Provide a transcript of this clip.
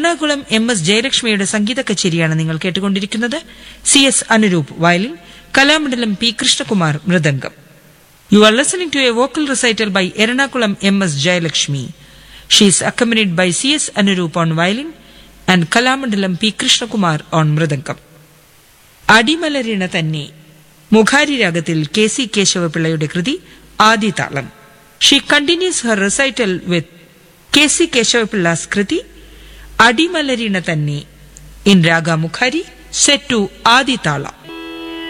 Ernakulam M S ജയലക്ഷ്മിയുടെ സംഗീത കച്ചേരിയാണ് നിങ്ങൾ കേട്ടുകൊണ്ടിരിക്കുന്നത് C S Anuroop violin Kalamandalam P Krishnakumar mridangam you are listening to a vocal recital by Ernakulam M S Jayalakshmi she is accompanied by C S Anuroop on violin and Kalamandalam P Krishnakumar on mridangam Adimalarina Thanne Mukhari രാഗത്തിൽ K C കേശവപിള്ളയുടെ കൃതി ആദിതാളം she continues her recital with K C Keshavapillai's kriti Adimalarina Thanne in raga Mukhari set to ആദിതാളം